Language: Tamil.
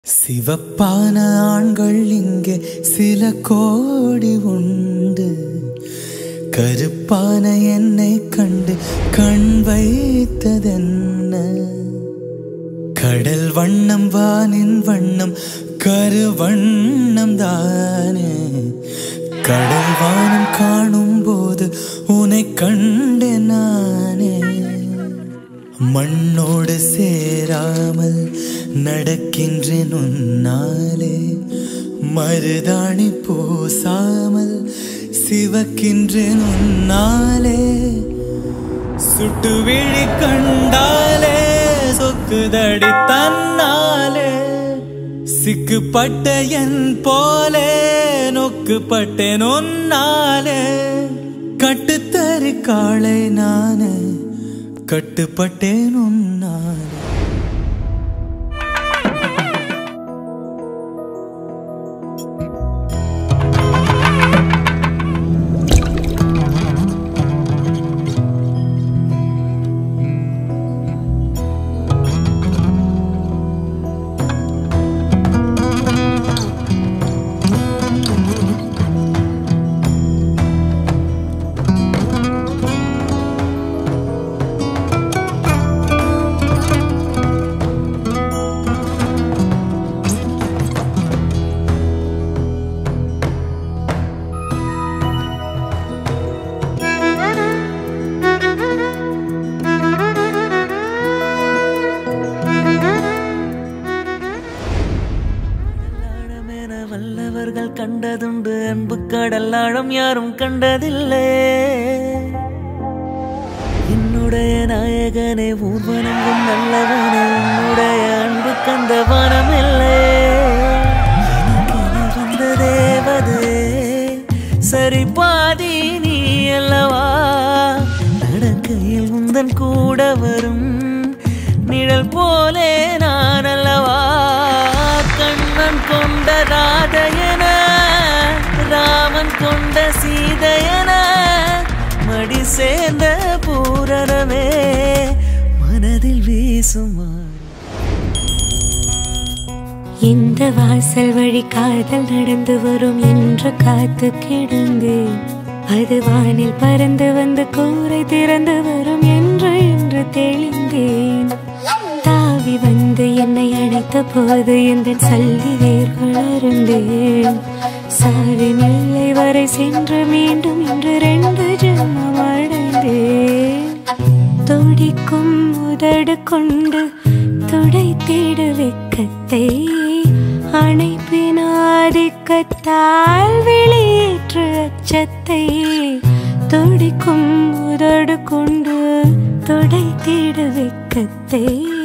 சிவப்பான ஆண்கள் இங்கே சில கோடி உண்டு கருப்பான என்னை கண்டு கண் வைத்ததென்ன கடல் வண்ணம் வானின் வண்ணம் கருவண்ணம் தானே கடல் வானம் காணும் போது உன்னை கண்டேன் நானே மண்ணோடு சேராமல் நடக்கின்றேன் உன்னாலே மருதாணி பூசாமல் சிவக்கின்றேன் உன்னாலே சுட்டு விழி கண்டாலே சொக்குதடி தன்னாலே சிக்குப்பட்ட என் போலே நொக்குப்பட்டேன் உன்னாலே கட்டுத்தறி காளை நானே கட்டுப்பட்டேன் உன்னாலே ஆழமென வல்லவர்கள் கண்டதுண்டு அன்பு கடல் ஆழம் யாரும் கண்டதில்லை என்னுடைய நாயகனே ஊர்வனங்கும் நல்லவனே உன்னுடைய அன்பு கந்த வனமில்லை எனக்கென வந்த தேவதே சரி பாதி நீ அல்லவா நடக்கையில் உந்தன் கூட வரும் நிழல் போலே நான் அல்லவா கண்ணன் கொண்ட ராதையன ராமன் கொண்ட சீதையன மடி சேர்ந்த பூரணமே மனதில் வீசுமா இந்த வாசல் வழி காதல் நடந்து வரும் என்று காத்து கிடந்தேன் அது வானில் பறந்து வந்து கூரை திறந்து வரும் என்று என்று தெளிந்தேன் தாவி வந்து என்னை அழைத்த போது எந்த சல்லி வேர்கள் அருந்தேன் சாவி நிலை வரை சென்று மீண்டும் இன்று ரெண்டு ஜென்மம் அடைந்தேன் துடிக்கும் உதடு கொண்டு துடை தேடு வெக்கத்தை அணைப்பினாதிக்கத்தால் வெளியேற்று அச்சத்தை துடிக்கும் உதடு கொண்டு துடை தேடு வெக்கத்தை